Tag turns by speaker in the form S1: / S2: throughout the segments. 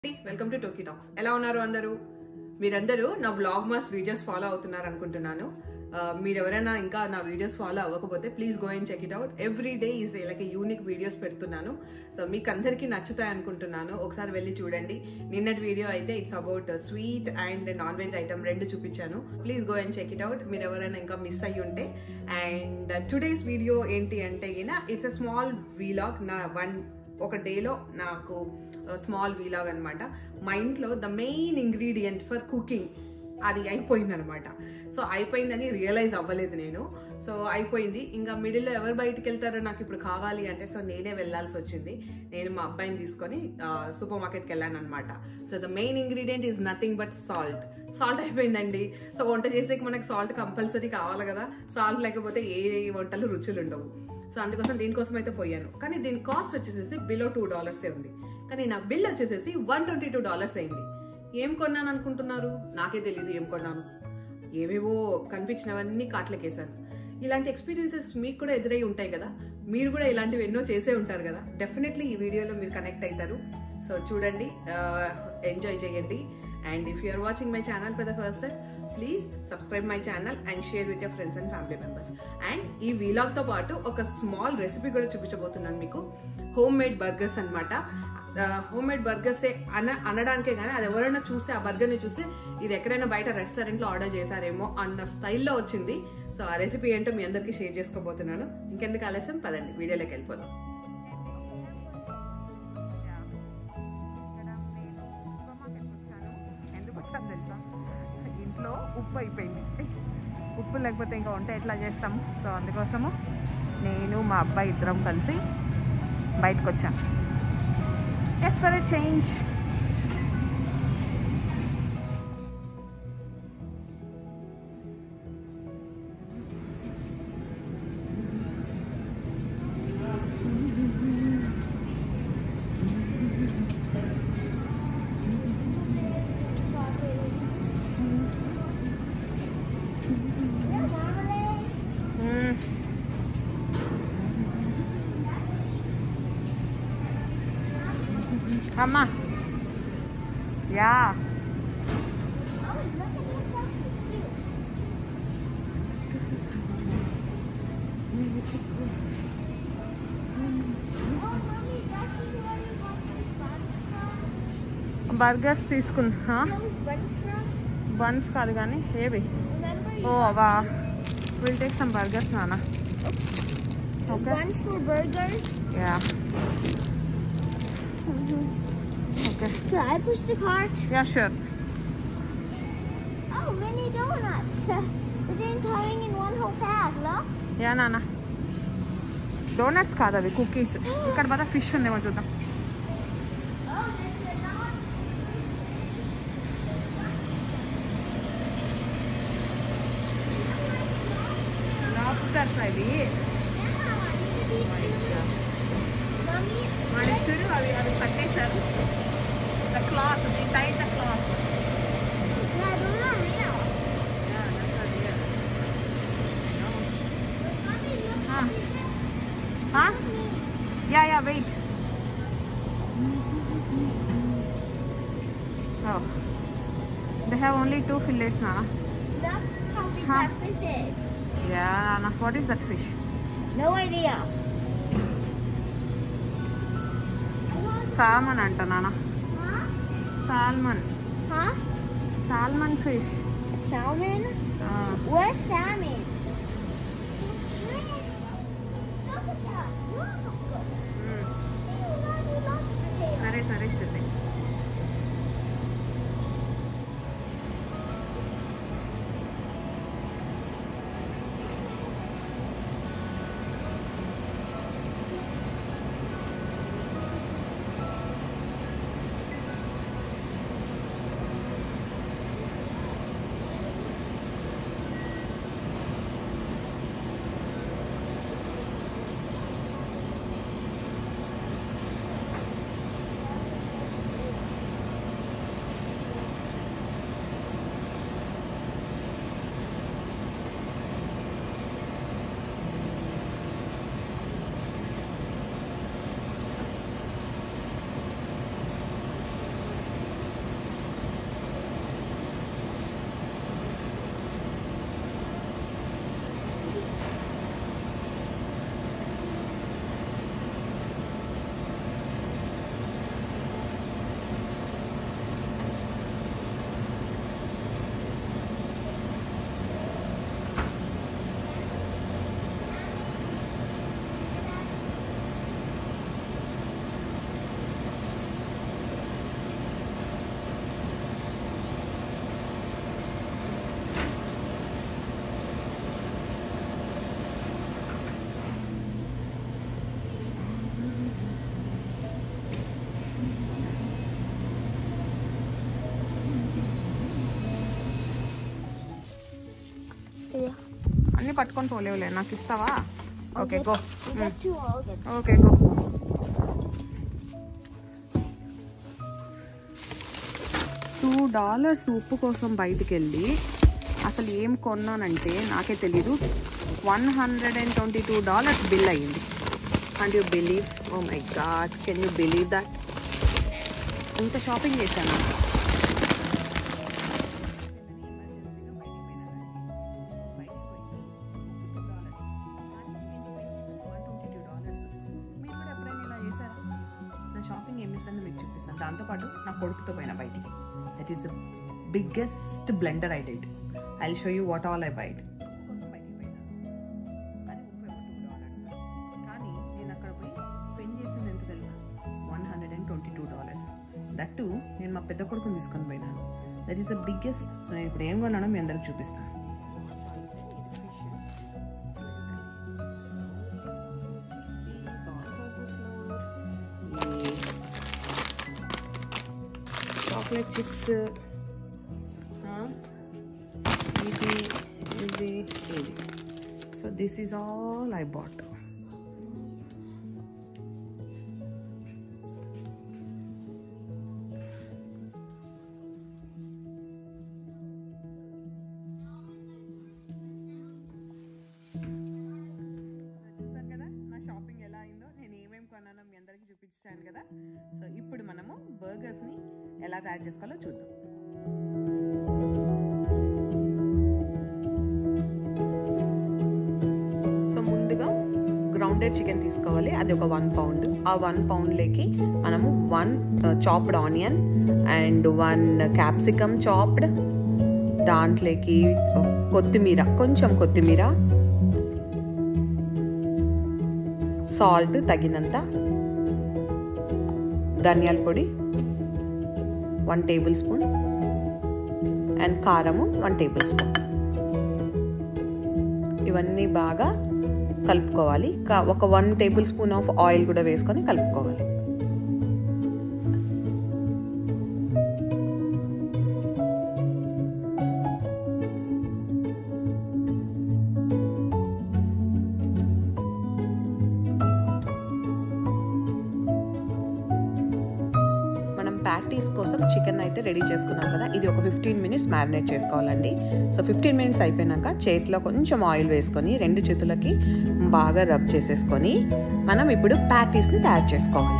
S1: Welcome to టోకీ talks ఎలా ఉన్నారు అందరూ మీరందరూ నా వ్లాగ్ మాస్ వీడియోస్ ఫాలో అవుతున్నారు అనుకుంటున్నాను ఆ, మీరు ఎవరైనా ఇంకా నా వీడియోస్ ఫాలో అవ్వకపోతే please go and check it out every day is like unique videos పెడుతున్నాను సో మీకు అందరికీ నచ్చుతాయి అనుకుంటున్నాను ఒకసారి వెళ్ళి చూడండి నిన్నటి వీడియో అయితే it's about sweet and non veg item రెండు చూపించాను please go and check it out మీరు ఎవరైనా ఇంకా మిస్ అయ్యి ఉంటే అండ్ టుడేస్ వీడియో ఏంటి అంటే ఇట్స్ అ స్మాల్ వీలాగ్ నా వన్ ఒక డేలో నాకు స్మాల్ వీలాగ్ అనమాట మా ఇంట్లో the main ingredient for cooking అది అయిపోయింది అనమాట సో అయిపోయిందని రియలైజ్ అవ్వలేదు నేను సో అయిపోయింది ఇంకా మిడిల్లో ఎవరు బయటికి వెళ్తారో నాకు ఇప్పుడు కావాలి అంటే సో నేనే వెళ్ళాల్సి వచ్చింది నేను మా అబ్బాయిని తీసుకొని సూపర్ మార్కెట్కి వెళ్ళాను అనమాట so the main ingredient is nothing but salt salt అయిపోయిందండి సో వంట చేసేకి మనకి సాల్ట్ కంపల్సరీ కావాలి కదా సాల్ట్ లేకపోతే ఏ వంటలు రుచులు ఉండవు సో అందుకోసం దీనికోసం అయితే పోయాను కానీ దీని కాస్ట్ వచ్చేసేసి బిలో టూ డాలర్సే ఉంది కానీ నా బిల్ వచ్చేసేసి వన్ ట్వంటీ టూ డాలర్స్ అయింది ఏం కొన్నాను అనుకుంటున్నారు నాకే తెలియదు ఏం కొన్నాను ఏవేవో కనిపించినవన్నీ కాట్లకేసాను ఇలాంటి ఎక్స్పీరియన్సెస్ మీకు కూడా ఎదురై ఉంటాయి కదా మీరు కూడా ఇలాంటివి ఎన్నో చేసే ఉంటారు కదా డెఫినెట్లీ ఈ వీడియోలో మీరు కనెక్ట్ అవుతారు సో చూడండి ఎంజాయ్ చేయండి and if you're watching my channel for the first time please subscribe my channel and share with your friends and family members and ఈ వీలాగ్ తో పాటు ఒక స్మాల్ రెసిపీ కూడా చూపించబోతున్నాను మీకు హోమ్ మేడ్ బర్గర్స్ అనమాట హోమ్ మేడ్ బర్గర్స్ అన అనడానికే కానీ అది ఎవరైనా చూస్తే ఆ బర్గర్ని చూస్తే ఇది ఎక్కడైనా బయట రెస్టారెంట్లో ఆర్డర్ చేశారేమో అన్న స్టైల్లో వచ్చింది సో ఆ రెసిపీ ఏంటో మీ అందరికీ షేర్ చేసుకోబోతున్నాను ఇంకెందుకు ఆలస్యం పదండి వీడియోలోకి వెళ్ళిపోదాం
S2: ఎందుకు వచ్చాను తెలుసా ఇంట్లో ఉప్పు అయిపోయింది ఉప్పు లేకపోతే ఇంకా వంట ఎట్లా చేస్తాము సో అందుకోసము నేను మా అబ్బాయి ఇద్దరం కలిసి బయటకు వచ్చాను ఎస్ ఫర్ ఎ చేంజ్ అమ్మా యా బర్గర్స్ తీసుకున్నా బన్స్ కాదు కానీ ఏవి ఓ అవా విల్ టేక్ సమ్ బర్గర్స్ నాన్న okay
S3: One for burgers.
S2: Yeah okay
S3: Can I push the cart?
S2: Yeah sure
S3: Oh, mini donuts. But then coming in one whole pack, look.
S2: Yeah నాన్న donuts కాదు అవి cookies ఇక్కడ పద fish ఉందేమో చూద్దాం
S3: Oh, there's a donut.
S2: Lobsters అవి
S3: Mommy,
S2: మనకి చూడు అవి అవి పట్టేశారు the cloth the tight the cloth
S3: yeah, those are real. Mommy, look.
S2: Yeah yeah wait they have only two fillets నాన్న
S3: Look how big
S2: Huh?
S3: that fish is.
S2: Yeah నాన్న what is that fish
S3: No idea.
S2: Salmon అంట నాన్న
S3: Huh?
S2: Salmon
S3: Huh?
S2: Salmon fish
S3: Salmon? Where's salmon? Look at that. Look. Mommy, look.
S2: సరే సరే శృతి అన్నీ పట్టుకొని పోలేవులే నాకు ఇస్తావా okay go
S3: You get two, I'll get
S2: okay go two dollars ఉప్పు కోసం బయటికి వెళ్ళి అసలు ఏం కొన్నానంటే నాకే తెలీదు one hundred and twenty two dollars bill అయ్యింది and you believe oh my god can you believe that ఇంత షాపింగ్ చేశాను మీరు కూడా ఎప్పుడైనా ఇలా చేశారా నా షాపింగ్ ఏం చేస్తానో మీకు చూపిస్తాను దాంతోపాటు నా కొడుకుతో పోయిన బయటికి that is biggest blender I diet I show you what all I bought కోసం బయటికి పోయినాను అది ఉప్పు ఏమో టూ డాలర్స్ కానీ నేను అక్కడ పోయి స్పెండ్ చేసింది ఎంత తెలుసా one hundred and twenty two dollars that నేను మా పెద్ద కొడుకుని తీసుకొని పోయినాను that is the biggest so నేను ఇప్పుడు ఏం కొన్నానో మీ అందరికి చూపిస్తాను చాక్లెట్ చిప్స్ ఇది ఇది ఇది so this is all I bought చూసారు కదా నా షాపింగ్ ఎలా అయిందో నేను ఏమేమి కొన్నానో మీ అందరికి చూపించాను కదా సో ఇప్పుడు మనము బర్గర్స్ని ఎలా తయారు చేసుకోవాలో చూద్దాం సో ముందుగా గ్రౌండెడ్ చికెన్ తీసుకోవాలి అది ఒక వన్ పౌండ్ ఆ వన్ పౌండ్లోకి మనము one chopped onion and one capsicum chopped దాంట్లోకి కొత్తిమీర కొంచెం కొత్తిమీర సాల్ట్ తగినంత ధనియాల పొడి వన్ టేబుల్ స్పూన్ అండ్ కారము వన్ టేబుల్ స్పూన్ ఇవన్నీ బాగా కలుపుకోవాలి కా- ఒక one tablespoon of oil కూడా వేసుకొని కలుపుకోవాలి మనం ప్యాటీస్ కోసం చికెన్ అయితే రెడీ చేసుకున్నాం కదా ఇది ఒక ఫిఫ్టీన్ మినిట్స్ మ్యారినేట్ చేసుకోవాలండి సో ఫిఫ్టీన్ మినిట్స్ అయిపోయినాక చేతిలో కొంచెం ఆయిల్ వేసుకొని రెండు చేతులకి బాగా రబ్ చేసేసుకొని మనం ఇప్పుడు ప్యాటీస్ని తయారు చేసుకోవాలి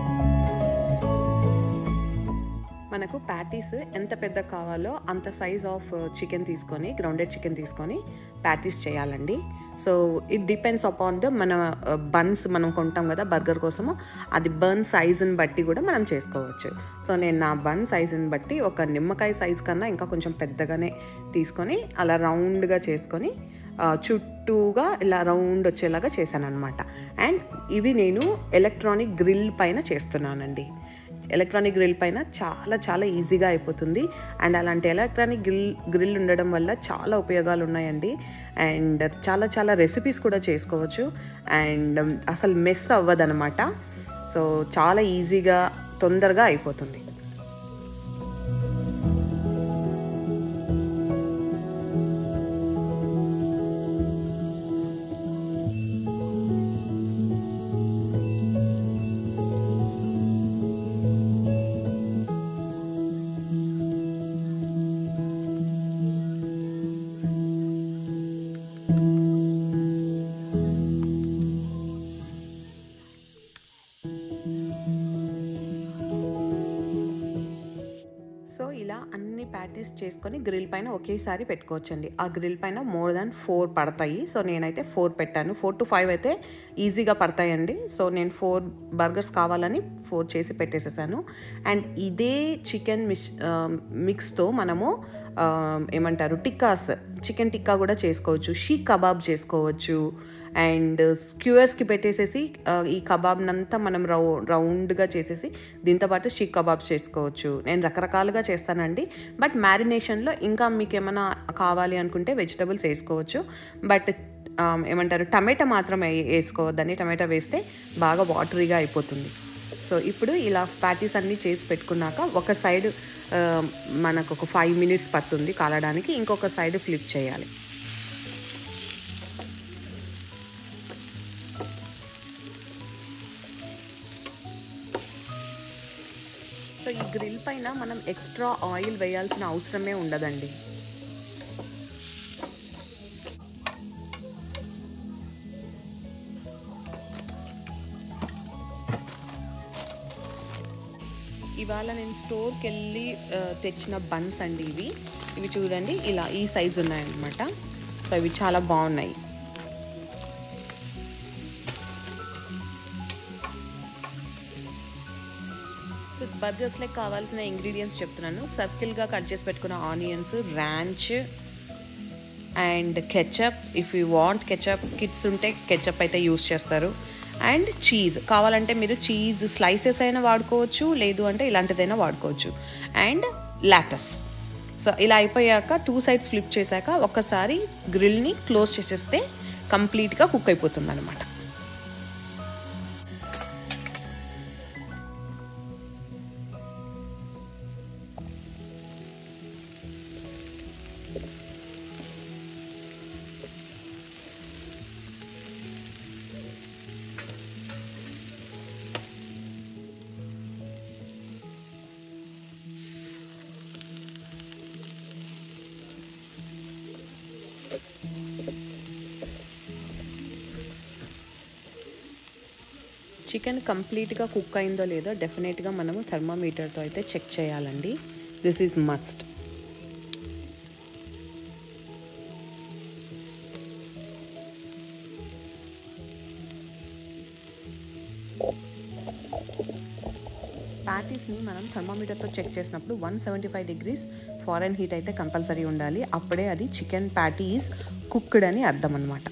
S2: మనకు ప్యాటీస్ ఎంత పెద్ద కావాలో అంత సైజ్ ఆఫ్ చికెన్ తీసుకొని గ్రౌండెడ్ చికెన్ తీసుకొని ప్యాటీస్ చేయాలండి so it depends upon the మన బన్స్ మనం కొంటాం కదా బర్గర్ కోసము అది బన్ సైజుని బట్టి కూడా మనం చేసుకోవచ్చు సో నేను నా బన్ సైజుని బట్టి ఒక నిమ్మకాయ సైజ్ కన్నా ఇంకా కొంచెం పెద్దగానే తీసుకొని అలా రౌండ్గా చేసుకొని ఆ, చుట్టూగా ఇలా రౌండ్ వచ్చేలాగా చేశాను అనమాట అండ్ ఇవి నేను ఎలక్ట్రానిక్ గ్రిల్ పైన చేస్తున్నానండి ఎలక్ట్రానిక్ గ్రిల్ పైన చాలా చాలా ఈజీగా అయిపోతుంది అండ్ అలాంటి ఎలక్ట్రానిక్ గ్రిల్ గ్రిల్ ఉండడం వల్ల చాలా ఉపయోగాలు ఉన్నాయండి అండ్ చాలా చాలా రెసిపీస్ కూడా చేసుకోవచ్చు అండ్ అసలు మెస్ అవ్వదనమాట సో చాలా ఈజీగా తొందరగా అయిపోతుంది సో ఇలా అన్ని ప్యాటీస్ చేసుకొని గ్రిల్ పైన ఒకేసారి పెట్టుకోవచ్చండి ఆ గ్రిల్ పైన మోర్ దాన్ ఫోర్ పడతాయి సో నేనైతే ఫోర్ పెట్టాను ఫోర్ టు ఫైవ్ అయితే ఈజీగా పడతాయండి సో నేను ఫోర్ బర్గర్స్ కావాలని ఫోర్ చేసి పెట్టేసేసాను అండ్ ఇదే చికెన్ మిక్స్ మిక్స్తో మనము ఆ, ఏమంటారు టిక్కాస్ చికెన్ టిక్కా కూడా చేసుకోవచ్చు షీక్ కబాబ్ చేసుకోవచ్చు అండ్ స్క్యూవర్స్కి పెట్టేసేసి ఆ, ఈ కబాబ్నంతా మనం రౌ రౌండ్గా చేసేసి దీంతో పాటు షీక్ కబాబ్స్ చేసుకోవచ్చు నేను రకరకాలుగా చేస్తానండి బట్ మ్యారినేషన్లో ఇంకా మీకు ఏమైనా కావాలి అనుకుంటే వెజిటబుల్స్ వేసుకోవచ్చు బట్ ఆ, ఏమంటారు టమాటా మాత్రం వే- వేసుకోవద్దని టమాటా వేస్తే బాగా వాటరీగా అయిపోతుంది సో ఇప్పుడు ఇలా ప్యాటీస్ అన్నీ చేసి పెట్టుకున్నాక ఒక సైడ్ ఆ, మనకు ఒక ఫైవ్ మినిట్స్ పడుతుంది కాలడానికి ఇంకొక సైడ్ ఫ్లిప్ చేయాలి
S1: ఎక్స్ట్రా ఆయిల్ వేయాల్సిన అవసరమే ఉండదండి ఇవాళ నేను స్టోర్కి వెళ్ళి ఆ, తెచ్చిన బన్స్ అండి ఇవి ఇవి చూడండి ఇలా ఈ సైజు ఉన్నాయన్నమాట సో ఇవి చాలా బాగున్నాయి సో బర్గర్స్లోకి కావాల్సిన ఇంగ్రీడియంట్స్ చెప్తున్నాను సర్కిల్గా కట్ చేసి పెట్టుకున్న onions ranch and ketchup if you want ketchup kids ఉంటే కెచప్ అయితే యూస్ చేస్తారు అండ్ చీజ్ కావాలంటే మీరు చీజ్ స్లైసెస్ అయినా వాడుకోవచ్చు లేదు అంటే ఇలాంటిదైనా వాడుకోవచ్చు అండ్ లాటస్ సో ఇలా అయిపోయాక టూ సైడ్స్ ఫ్లిప్ చేశాక ఒక్కసారి గ్రిల్ని క్లోజ్ చేసేస్తే కంప్లీట్గా కుక్ అయిపోతుంది అనమాట చికెన్ కంప్లీట్గా కుక్ అయిందో లేదో డెఫినెట్గా మనము థర్మామీటర్తో అయితే చెక్ చేయాలండి దిస్ ఈజ్ మస్ట్ ప్యాటీస్ని మనం థర్మామీటర్తో చెక్ చేసినప్పుడు one seventy five degrees Fahrenheit అయితే కంపల్సరీ ఉండాలి అప్పుడే అది చికెన్ ప్యాటీస్ కుక్డ్ అని అర్థం అనమాట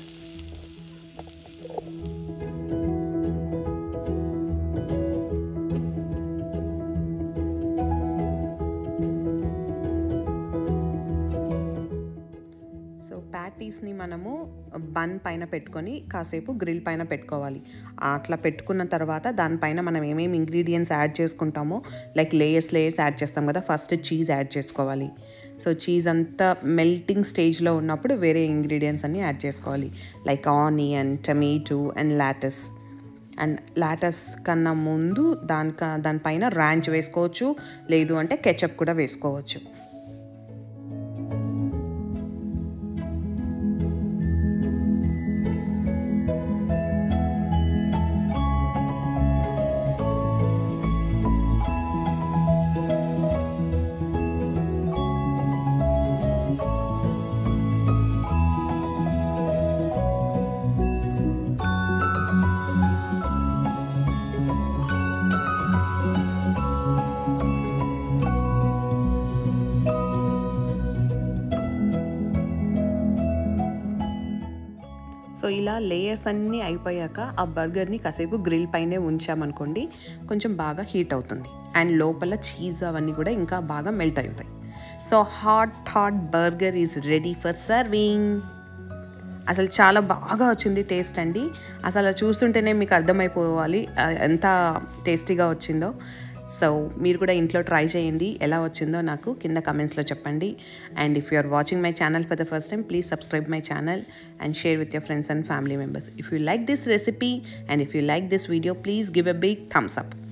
S1: సో ప్యాటీస్ని మనము బన్ పైన పెట్టుకొని కాసేపు గ్రిల్ పైన పెట్టుకోవాలి అట్లా పెట్టుకున్న తర్వాత దానిపైన మనం ఏమేమి ఇంగ్రీడియంట్స్ యాడ్ చేసుకుంటామో లైక్ లేయర్స్ లేయర్స్ యాడ్ చేస్తాం కదా ఫస్ట్ చీజ్ యాడ్ చేసుకోవాలి సో చీజ్ అంతా మెల్టింగ్ స్టేజ్లో ఉన్నప్పుడు వేరే ఇంగ్రీడియంట్స్ అన్నీ యాడ్ చేసుకోవాలి like onion tomato and lettuce and lettuce కన్నా ముందు దానిక దానిపైన ర్యాంచ్ వేసుకోవచ్చు లేదు అంటే కెచప్ కూడా వేసుకోవచ్చు సో ఇలా లేయర్స్ అన్నీ అయిపోయాక ఆ బర్గర్ని కాసేపు గ్రిల్ పైనే ఉంచామనుకోండి కొంచెం బాగా హీట్ అవుతుంది అండ్ లోపల చీజ్ అవన్నీ కూడా ఇంకా బాగా మెల్ట్ అవుతాయి so hot hot burger is ready for serving అసలు చాలా బాగా వచ్చింది టేస్ట్ అండి అసలు చూస్తుంటేనే మీకు అర్థమైపోవాలి ఆ, ఎంత టేస్టీగా వచ్చిందో సో మీరు కూడా ఇంట్లో ట్రై చేయండి ఎలా వచ్చిందో నాకు కింద కమెంట్స్లో చెప్పండి and if you are watching my channel for the first time please subscribe my channel and share with your friends and family members. If you like this recipe and if you like this video, please give a big thumbs up.